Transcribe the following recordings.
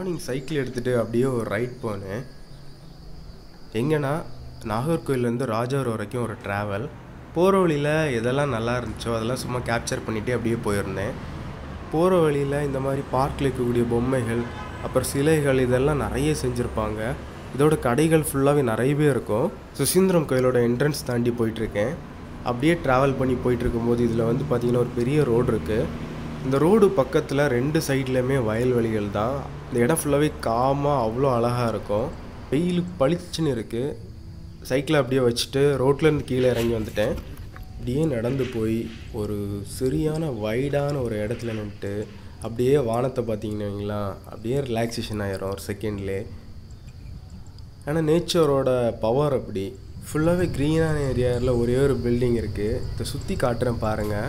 morning cycle எடுத்துகிட்டு அப்படியே ஒரு ரைட் போனேன் எங்கன்னா நாகர்கோயிலேருந்து ராஜார் வரைக்கும் ஒரு ட்ராவல் போகிற வழியில் எதெல்லாம் நல்லா இருந்துச்சோ அதெல்லாம் சும்மா கேப்சர் பண்ணிகிட்டே அப்படியே போயிருந்தேன் போகிற வழியில் இந்த மாதிரி பார்க்கில் இருக்கக்கூடிய பொம்மைகள் அப்புறம் சிலைகள் இதெல்லாம் நிறைய செஞ்சுருப்பாங்க இதோட கடைகள் ஃபுல்லாகவே நிறையவே இருக்கும் சுசீந்திரம் கோயிலோட என்ட்ரன்ஸ் தாண்டி போயிட்டுருக்கேன் அப்படியே ட்ராவல் பண்ணி போயிட்டு இருக்கும்போது இதில் வந்து பார்த்திங்கன்னா ஒரு பெரிய ரோடு இருக்குது இந்த ரோடு பக்கத்தில் ரெண்டு சைட்லேயுமே வயல்வெளிகள் தான் இந்த இடம் ஃபுல்லாகவே காமாக அவ்வளோ அழகாக இருக்கும் வெயில் பளிச்சுன்னு இருக்குது சைக்கிளை அப்படியே வச்சுட்டு ரோட்லேருந்து கீழே இறங்கி வந்துட்டேன் அப்படியே நடந்து போய் ஒரு சரியான வைடான ஒரு இடத்துல நின்றுட்டு அப்படியே வானத்தை பார்த்தீங்கன்னா அப்படியே ரிலாக்ஸேஷன் ஆயிரும் ஒரு செகண்ட்லே ஆனால் நேச்சரோட பவர் அப்படி ஃபுல்லாகவே க்ரீனான ஏரியாவில் ஒரே ஒரு பில்டிங் இருக்குது இதை சுற்றி காட்டுறேன் பாருங்கள்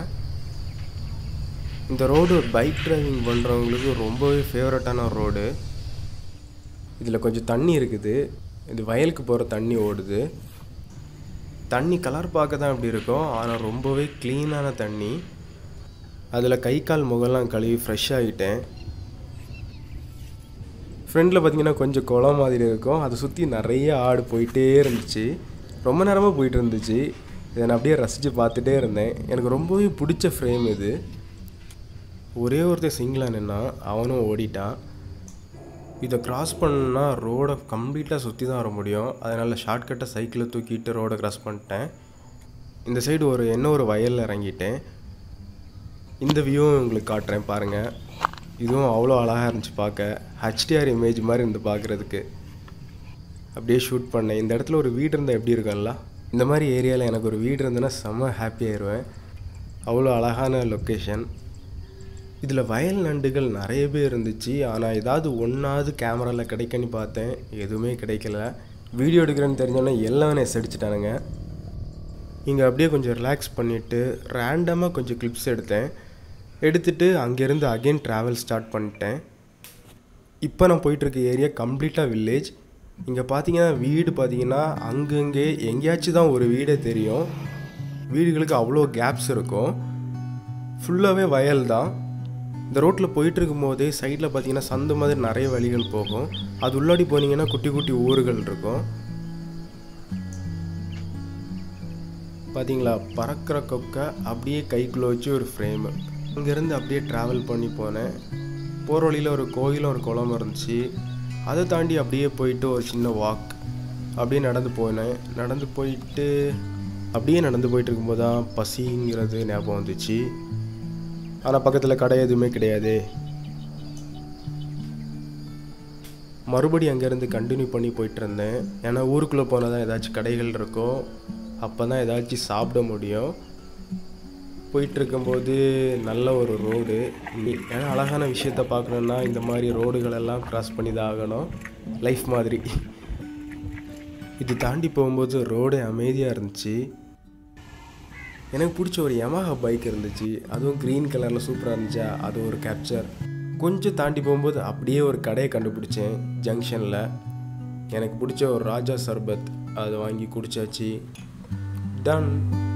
இந்த ரோடு பைக் டிரைவிங் பண்ணுறவங்களுக்கு ரொம்பவே ஃபேவரட்டான ஒரு ரோடு இதில் கொஞ்சம் தண்ணி இருக்குது இது வயலுக்கு போகிற தண்ணி ஓடுது தண்ணி கலர் பார்க்க தான் இப்படி இருக்கும் ஆனால் ரொம்பவே க்ளீனான தண்ணி அதில் கை கால் முகம்லாம் கழுவி ஃப்ரெஷ் ஆகிட்டேன் ஃப்ரெண்டில் பார்த்தீங்கன்னா கொஞ்சம் குளம் மாதிரி இருக்கும் அதை சுற்றி நிறைய ஆடு போயிட்டே இருந்துச்சு ரொம்ப நேரமாக போயிட்டு இருந்துச்சு இதை நான் அப்படியே ரசித்து பார்த்துட்டே இருந்தேன் எனக்கு ரொம்பவே பிடிச்ச ஃப்ரேம் இது ஒரே ஒருத்தர் சிங்கிளாக நின்னா அவனும் ஓடிட்டான் இதை கிராஸ் பண்ணால் ரோடை கம்ப்ளீட்டாக சுற்றி தான் வர முடியும் அதனால் ஷார்ட்கட்டை சைக்கிளை தூக்கிட்டு ரோடை கிராஸ் பண்ணிட்டேன் இந்த சைடு ஒரு என்ன ஒரு வயலில் இறங்கிட்டேன் இந்த வியூவும் உங்களுக்கு காட்டுறேன் பாருங்கள் இதுவும் அவ்வளோ அழகாக இருந்துச்சு பார்க்க ஹச்டிஆர் இமேஜ் மாதிரி இருந்து பார்க்குறதுக்கு அப்படியே ஷூட் பண்ணேன் இந்த இடத்துல ஒரு வீடு இருந்தால் எப்படி இருக்கும்ல இந்த மாதிரி ஏரியாவில் எனக்கு ஒரு வீடு இருந்ததுன்னா செம்ம ஹாப்பி ஆயிடுவேன் அவ்வளோ அழகான லொக்கேஷன் இதில் வயல் நண்டுகள் நிறைய பேர் இருந்துச்சு ஆனால் ஏதாவது ஒன்றாவது கேமராவில் கிடைக்குன்னு பார்த்தேன் எதுவுமே கிடைக்கல வீடியோ எடுக்கிறேன்னு தெரிஞ்சோன்னே எல்லாம் எஸ் அடிச்சிட்டானுங்க இங்கே அப்படியே கொஞ்சம் ரிலாக்ஸ் பண்ணிவிட்டு ரேண்டமாக கொஞ்சம் கிளிப்ஸ் எடுத்தேன் எடுத்துட்டு அங்கேருந்து அகைன் ட்ராவல் ஸ்டார்ட் பண்ணிட்டேன் இப்போ நான் போயிட்டுருக்க ஏரியா கம்ப்ளீட்டாக வில்லேஜ் இங்கே பார்த்தீங்கன்னா வீடு பார்த்தீங்கன்னா அங்கங்கே எங்கேயாச்சும் தான் ஒரு வீடே தெரியும் வீடுகளுக்கு அவ்வளோ கேப்ஸ் இருக்கும் ஃபுல்லாகவே வயல் தான் இந்த ரோட்டில் போயிட்டு இருக்கும்போதே சைடில் பார்த்தீங்கன்னா சந்து மாதிரி நிறைய வழிகள் போகும் அது உள்ளாடி போனீங்கன்னா குட்டி குட்டி ஊர்கள் இருக்கும் பார்த்தீங்களா பறக்கிற கொக்கை அப்படியே கைக்குள்ளே வச்சு ஒரு ஃப்ரேமு அங்கேருந்து அப்படியே ட்ராவல் பண்ணி போனேன் போகிற வழியில் ஒரு கோயிலும் ஒரு குளம் இருந்துச்சு அதை தாண்டி அப்படியே போயிட்டு ஒரு சின்ன வாக் அப்படியே நடந்து போனேன் நடந்து போயிட்டு அப்படியே நடந்து போயிட்டு இருக்கும்போது தான் பசிங்கிறது ஞாபகம் வந்துச்சு ஆனால் பக்கத்தில் கடை எதுவுமே கிடையாது மறுபடியும் அங்கேருந்து கண்டினியூ பண்ணி போயிட்டு இருந்தேன் ஏன்னா ஊருக்குள்ளே போனால் தான் ஏதாச்சும் கடைகள் இருக்கும் அப்போ தான் ஏதாச்சும் சாப்பிட முடியும் போயிட்டு இருக்கும்போது நல்ல ஒரு ரோடு ஏன்னா அழகான விஷயத்த பார்க்கணுன்னா இந்த மாதிரி ரோடுகளெல்லாம் கிராஸ் பண்ணி தான் ஆகணும் லைஃப் மாதிரி இது தாண்டி போகும்போது ரோடே அமைதியாக இருந்துச்சு எனக்கு பிடிச்ச ஒரு யமஹா பைக் இருந்துச்சு அதுவும் க்ரீன் கலரில் சூப்பராக இருந்துச்சா அது ஒரு கேப்சர் கொஞ்சம் தாண்டி போகும்போது அப்படியே ஒரு கடையை கண்டுபிடிச்சேன் ஜங்ஷனில் எனக்கு பிடிச்ச ஒரு ராஜா சர்பத் அதை வாங்கி குடிச்சாச்சு டன்